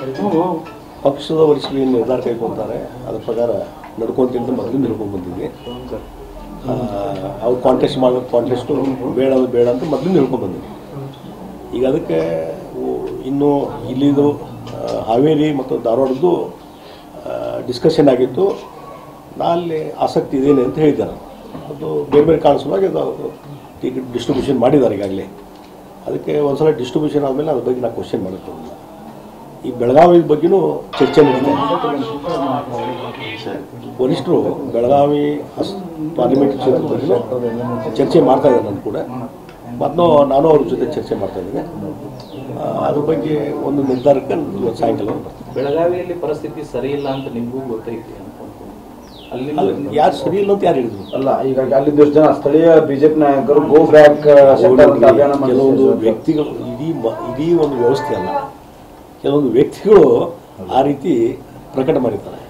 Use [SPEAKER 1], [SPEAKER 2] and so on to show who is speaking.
[SPEAKER 1] ಪಕ್ಷದ ವರಿಷ್ಠರು ಏನು ನಿರ್ಧಾರ ಕೈಗೊಳ್ತಾರೆ ಅದ್ರ ಪ್ರಕಾರ ನಡ್ಕೊಂತಿಂತ ಮೊದಲು ನಡ್ಕೊಂಡು ಬಂದಿದ್ವಿ ಆ, ಅವ್ರು ಕಾಂಟೆಸ್ಟ್ ಮಾಡೋ ಕಾಂಟೆಸ್ಟು ಬೇಡ ಅದು ಬೇಡ ಅಂತ ಮೊದಲು ನಡ್ಕೊಂಡು ಬಂದಿದ್ವಿ ಈಗ ಅದಕ್ಕೆ ಉ- ಇನ್ನು ಇಲ್ಲಿದು ಆ, ಹಾವೇರಿ ಮತ್ತು ಧಾರವಾಡದ್ದು ಡಿಸ್ಕಷನ್ ಆಗಿತ್ತು ನಾ ಅಲ್ಲಿ ಆಸಕ್ತಿ ಇದೇನೆ ಅಂತ ಹೇಳಿದ್ದಾರೆ ಅದು ಬೇರೆ ಬೇರೆ ಕಾರಣ ಸಲುವಾಗಿ ಅದು ಟಿಕೆಟ್ ಡಿಸ್ಟ್ರಿಬ್ಯೂಷನ್ ಮಾಡಿದ್ದಾರೆ ಈಗಾಗಲೇ ಅದಕ್ಕೆ ಒಂದ್ಸಲ ಡಿಸ್ಟ್ರಿಬ್ಯೂಷನ್ ಆದಮೇಲೆ ಅದ್ರ ಬಗ್ಗೆ ನಾ ಕ್ವಶನ್ ಮಾಡುತ್ತೆ ಈ ಬೆಳಗಾವಿ ಬಗ್ಗೆನೂ ಚರ್ಚೆ ನಡೀತಾ ಇದೆ ವರಿಷ್ಠರು ಬೆಳಗಾವಿ ಅಸ್- ಪಾರ್ಲಿಮೆಂಟ್ ಕ್ಷೇತ್ರದ ಬಗ್ಗೆನೂ ಚರ್ಚೆ ಮಾಡ್ತಾ ಇದ್ದಾರೆ ನಾನು ಕೂಡ ಮತ್ತು ನಾನು ಅವ್ರ ಜೊತೆ ಚರ್ಚೆ ಮಾಡ್ತಾ ಇದ್ದೀನಿ ಆ, ಅದ್ರ ಬಗ್ಗೆ ಒಂದು ನಿರ್ಧಾರಕ್ಕೆ ಇವತ್ತು ಸಾಯಂಕಾಲ ಬರ್ತೀನಿ
[SPEAKER 2] ಬೆಳಗಾವಿಯಲ್ಲಿ ಪರಿಸ್ಥಿತಿ ಸರಿ ಇಲ್ಲ ಅಂತ ನಿಮಗೂ ಗೊತ್ತೈತಿ ಅನ್ಕೊಂತೀನಿ ಅಲ್ಲಿ
[SPEAKER 1] ಅಲ್ಲ ಯಾರು ಸರಿ ಇಲ್ಲ ಅಂತ ಯಾರು ಹೇಳಿದ್ರು
[SPEAKER 3] ಅಲ್ಲ ಈಗ ಅಲ್ಲಿದ್ದಷ್ಟು ಜನ ಸ್ಥಳೀಯ ಬಿಜೆಪಿ ನಾಯಕರು ಗೋ ಬ್ಯಾಕ್ ಸೆಂಟರ್ ಅಂತ ಅಭಿಯಾನ
[SPEAKER 1] ಕೆಲವೊಂದು
[SPEAKER 3] ಮಾಡಿದ್ರು
[SPEAKER 1] ವ್ಯಕ್ತಿಗಳು ಇಡೀ ಮ- ಇಡೀ ಒಂದು ವ್ಯವಸ್ಥೆ ಅಲ್ಲ ಕೆಲವೊಂದು ವ್ಯಕ್ತಿಗಳು ಆ ರೀತಿ ಪ್ರಕಟ ಮಾಡಿದ್ದಾರೆ